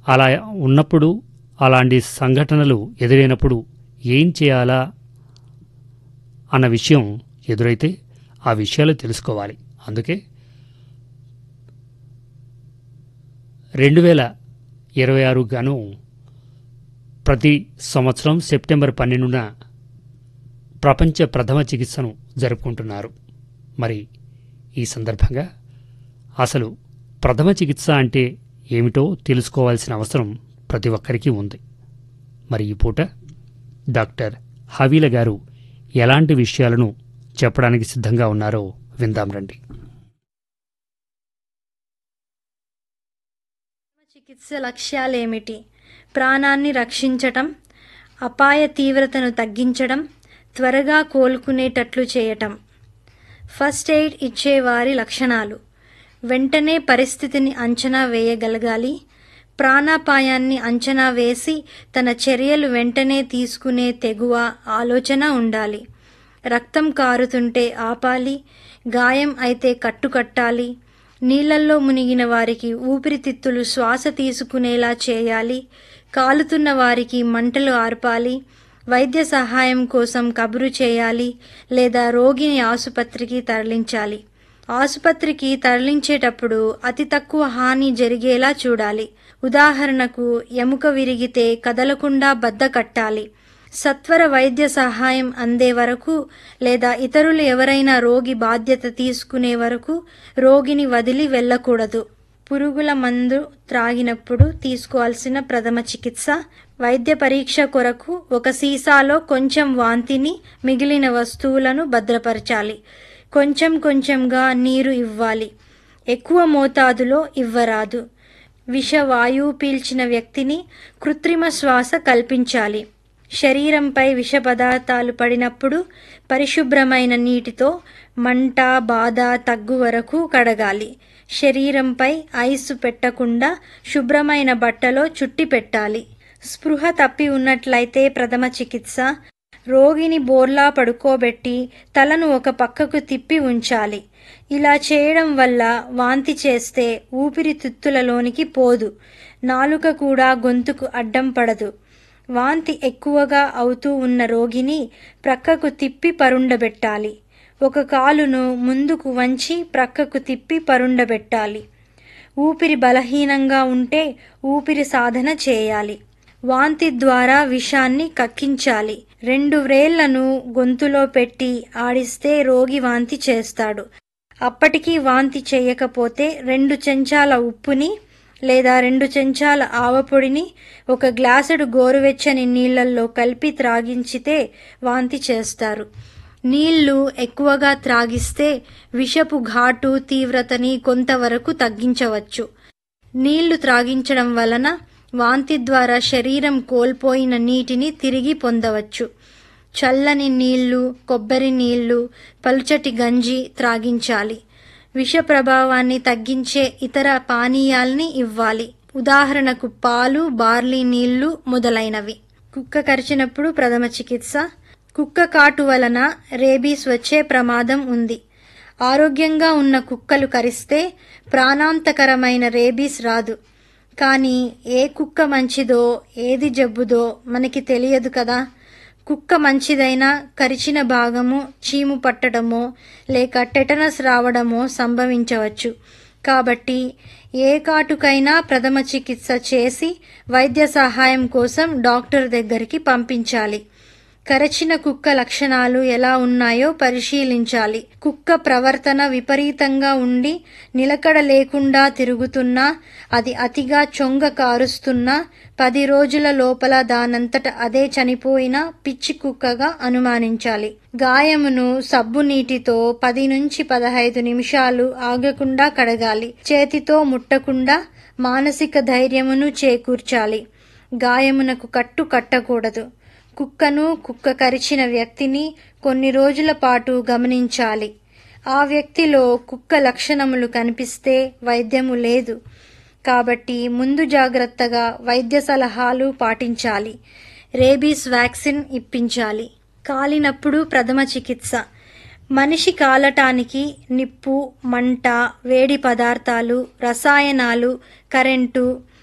అలా ఉన్నప్పుడు అలాంటి సంఘటనలు ఎదురైనప్పుడు ఏం చేయాలా అన్న విషయం ఎదురైతే ఆ విషయాలు తెలుసుకోవాలి అందుకే రెండు వేల ఇరవై ఆరు గాను ప్రతి సంవత్సరం సెప్టెంబర్ పన్నెండున ప్రపంచ ప్రథమ చికిత్సను జరుపుకుంటున్నారు మరి ఈ సందర్భంగా అసలు ప్రథమ చికిత్స అంటే ఏమిటో తెలుసుకోవాల్సిన అవసరం ప్రతి ఒక్కరికి ఉంది మరి ఈ పూట డాక్టర్ హవీల గారు ఎలాంటి విషయాలను చెప్పడానికి సిద్ధంగా ఉన్నారో విందాం రండి చికిత్స లక్ష్యాలేమిటి ప్రాణాన్ని రక్షించటం అపాయ తీవ్రతను తగ్గించడం త్వరగా కోలుకునేటట్లు చేయటం ఫస్ట్ ఎయిడ్ ఇచ్చేవారి లక్షణాలు వెంటనే పరిస్థితిని అంచనా వేయగలగాలి ప్రాణాపాయాన్ని అంచనా వేసి తన చర్యలు వెంటనే తీసుకునే తెగువ ఆలోచన ఉండాలి రక్తం కారుతుంటే ఆపాలి గాయం అయితే కట్టుకట్టాలి నీళ్లల్లో మునిగిన వారికి ఊపిరితిత్తులు శ్వాస తీసుకునేలా చేయాలి కాలుతున్న వారికి మంటలు ఆర్పాలి వైద్య సహాయం కోసం కబురు చేయాలి లేదా రోగిని ఆసుపత్రికి తరలించాలి ఆసుపత్రికి తరలించేటప్పుడు అతి తక్కువ హాని జరిగేలా చూడాలి ఉదాహరణకు ఎముక విరిగితే కదలకుండా బద్ద కట్టాలి సత్వర వైద్య సహాయం అందే వరకు లేదా ఇతరులు ఎవరైనా రోగి బాధ్యత తీసుకునే వరకు రోగిని వదిలి వెళ్ళకూడదు పురుగుల మందు త్రాగినప్పుడు తీసుకోవాల్సిన ప్రథమ చికిత్స వైద్య పరీక్ష కొరకు ఒక సీసాలో కొంచెం వాంతిని మిగిలిన వస్తువులను భద్రపరచాలి కొంచెం కొంచెంగా నీరు ఇవ్వాలి ఎక్కువ మోతాదులో ఇవ్వరాదు విషవాయువు పీల్చిన వ్యక్తిని కృత్రిమ శ్వాస కల్పించాలి శరీరంపై విష పదార్థాలు పడినప్పుడు పరిశుభ్రమైన నీటితో మంట బాధ తగ్గు వరకు కడగాలి శరీరంపై ఐసు పెట్టకుండా శుభ్రమైన బట్టలో చుట్టి పెట్టాలి స్పృహ తప్పి ఉన్నట్లయితే ప్రథమ చికిత్స రోగిని బోర్లా పడుకోబెట్టి తలను ఒక పక్కకు తిప్పి ఉంచాలి ఇలా చేయడం వల్ల వాంతి చేస్తే ఊపిరితిత్తులలోనికి పోదు నాలుక కూడా గొంతుకు అడ్డం పడదు వాంతి ఎక్కువగా అవుతూ ఉన్న రోగిని ప్రక్కకు తిప్పి పరుండబెట్టాలి ఒక కాలును ముందుకు వంచి ప్రక్కకు తిప్పి పరుండబెట్టాలి ఊపిరి బలహీనంగా ఉంటే ఊపిరి సాధన చేయాలి వాంతి ద్వారా విషాన్ని కక్కించాలి రెండు వ్రేళ్లను గొంతులో పెట్టి ఆడిస్తే రోగి వాంతి చేస్తాడు అప్పటికీ వాంతి చేయకపోతే రెండు చెంచాల ఉప్పుని లేదా రెండు చెంచాల ఆవపొడిని ఒక గ్లాసుడు గోరువెచ్చని నీళ్లల్లో కలిపి త్రాగించితే వాంతి చేస్తారు నీళ్లు ఎక్కువగా త్రాగిస్తే విషపు ఘాటు తీవ్రతని కొంతవరకు తగ్గించవచ్చు నీళ్లు త్రాగించడం వలన వాంతి ద్వారా శరీరం కోల్పోయిన నీటిని తిరిగి పొందవచ్చు చల్లని నీళ్లు కొబ్బరి నీళ్లు పలుచటి గంజి త్రాగించాలి విష ప్రభావాన్ని తగ్గించే ఇతర పానీయాల్ని ఇవ్వాలి ఉదాహరణకు పాలు బార్లీ నీళ్లు మొదలైనవి కుక్క కరిచినప్పుడు ప్రథమ చికిత్స కుక్క కాటు వలన రేబీస్ వచ్చే ప్రమాదం ఉంది ఆరోగ్యంగా ఉన్న కుక్కలు కరిస్తే ప్రాణాంతకరమైన రేబీస్ రాదు కానీ ఏ కుక్క మంచిదో ఏది జబ్బుదో మనకి తెలియదు కదా కుక్క మంచిదైనా కరిచిన భాగము చీము పట్టడమో లేక టెటనస్ రావడమో సంభవించవచ్చు కాబట్టి ఏ కాటుకైనా ప్రథమ చికిత్స చేసి వైద్య సహాయం కోసం డాక్టర్ దగ్గరికి పంపించాలి కరచిన కుక్క లక్షణాలు ఎలా ఉన్నాయో పరిశీలించాలి కుక్క ప్రవర్తన విపరీతంగా ఉండి నిలకడ లేకుండా తిరుగుతున్నా అది అతిగా చొంగ కారుస్తున్నా పది రోజుల లోపల దానంతట అదే చనిపోయిన పిచ్చి కుక్కగా అనుమానించాలి గాయమును సబ్బు నీటితో పది నుంచి పదహైదు నిమిషాలు ఆగకుండా కడగాలి చేతితో ముట్టకుండా మానసిక ధైర్యమును చేకూర్చాలి గాయమునకు కట్టు కట్టకూడదు కుక్కను కుక్క కరిచిన వ్యక్తిని కొన్ని రోజుల పాటు గమనించాలి ఆ వ్యక్తిలో కుక్క లక్షణములు కనిపిస్తే వైద్యము లేదు కాబట్టి ముందు జాగ్రత్తగా వైద్య సలహాలు పాటించాలి రేబీస్ వ్యాక్సిన్ ఇప్పించాలి కాలినప్పుడు ప్రథమ చికిత్స మనిషి కాలటానికి నిప్పు మంట వేడి పదార్థాలు రసాయనాలు కరెంటు